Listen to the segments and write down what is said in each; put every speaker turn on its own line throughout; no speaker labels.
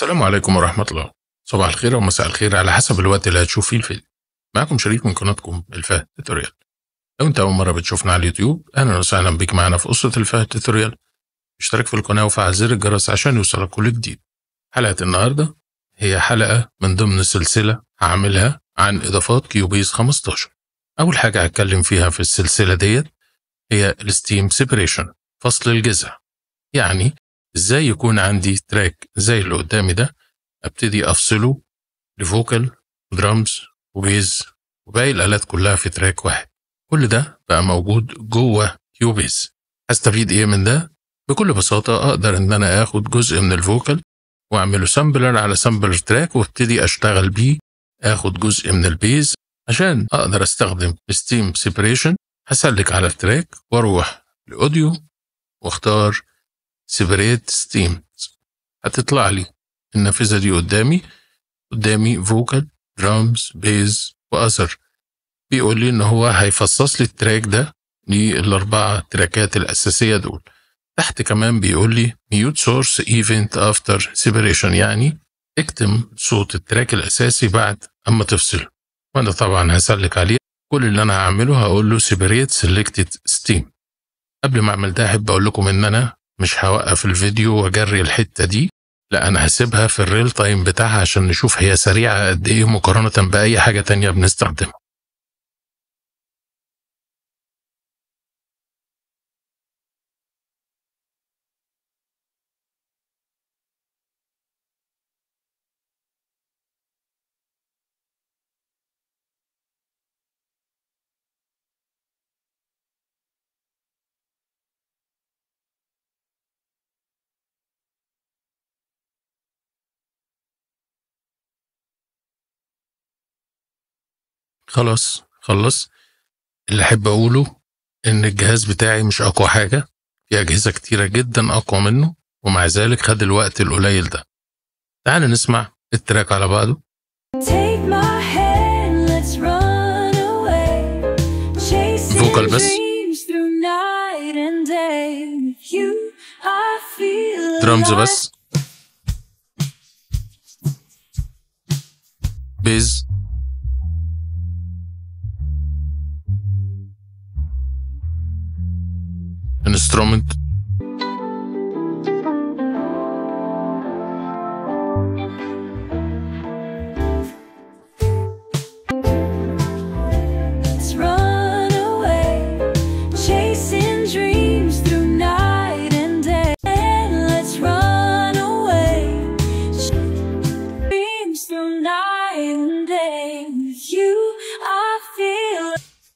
السلام عليكم ورحمة الله صباح الخير ومساء الخير على حسب الوقت اللي هتشوف فيه الفيديو معكم شريف من قناتكم الفهد توتوريال لو انت اول مرة بتشوفنا على اليوتيوب اهلا وسهلا بيك معنا في قصة الفهد توتوريال اشترك في القناة وفعل زر الجرس عشان يوصلك كل جديد حلقة النهاردة هي حلقة من ضمن سلسلة هعملها عن اضافات كيوبيز 15 اول حاجة هتكلم فيها في السلسلة ديت هي الستيم سيبريشن فصل الجذع يعني ازاي يكون عندي تراك زي اللي قدامي ده ابتدي افصله لفوكال درامز وبيز وباقي الالات كلها في تراك واحد كل ده بقى موجود جوه كيوبيز هستفيد ايه من ده بكل بساطة اقدر ان انا اخد جزء من الفوكال واعمله سامبلر على سامبلر تراك وابتدي اشتغل بيه اخد جزء من البيز عشان اقدر استخدم ستيم سيبريشن هسلك على التراك واروح لاوديو واختار سيبريت ستيم هتطلع لي النافذة دي قدامي قدامي فوكال درامز بيز وأثر بيقول لي إن هو هيفصص لي التراك ده للأربعة تراكات الأساسية دول تحت كمان بيقول لي ميوت سورس ايفنت افتر سيبريشن يعني اكتم صوت التراك الأساسي بعد أما تفصله وأنا طبعا هسلك عليه كل اللي أنا هعمله هقول له سيبريت سيلكتد ستيم قبل ما أعمل ده أحب أقول لكم إن أنا مش هوقف الفيديو واجري الحتة دي لا انا هسيبها في الريل تايم بتاعها عشان نشوف هي سريعة قد ايه مقارنة بأي حاجة تانية بنستخدمها خلاص خلص اللي احب اقوله ان الجهاز بتاعي مش اقوى حاجة في اجهزة كتيرة جدا اقوى منه ومع ذلك خد الوقت القليل ده تعال نسمع التراك على بعضه
Take my hand, let's run away. Chasing
Vocal بس.
dreams through night and day. With you, I feel
درامز
alive.
بس بيز انسترومنت
Let's run away. Chasing dreams through night and day. Let's run away. Dreams through night and day. With you, I feel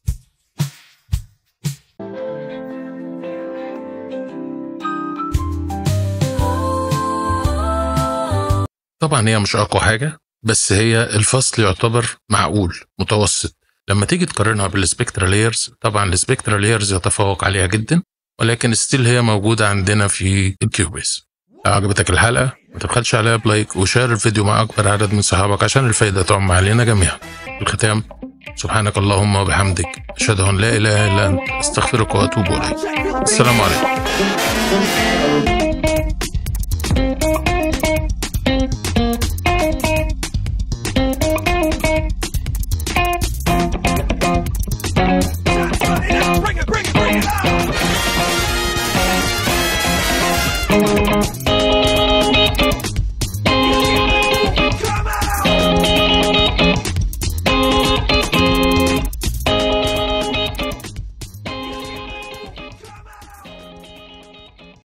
طبعا هي مش اقوى حاجه بس هي الفصل يعتبر معقول متوسط لما تيجي تقارنها بالسبكترا لايرز طبعا السبكترا لايرز يتفوق عليها جدا ولكن ستيل هي موجوده عندنا في الكيوبيس لو عجبتك الحلقه ما تبخلش عليها بلايك وشير الفيديو مع اكبر عدد من صحابك عشان الفايده تعم علينا جميعا في الختام سبحانك اللهم وبحمدك اشهد ان لا اله الا انت استغفرك واتوب اليك السلام عليكم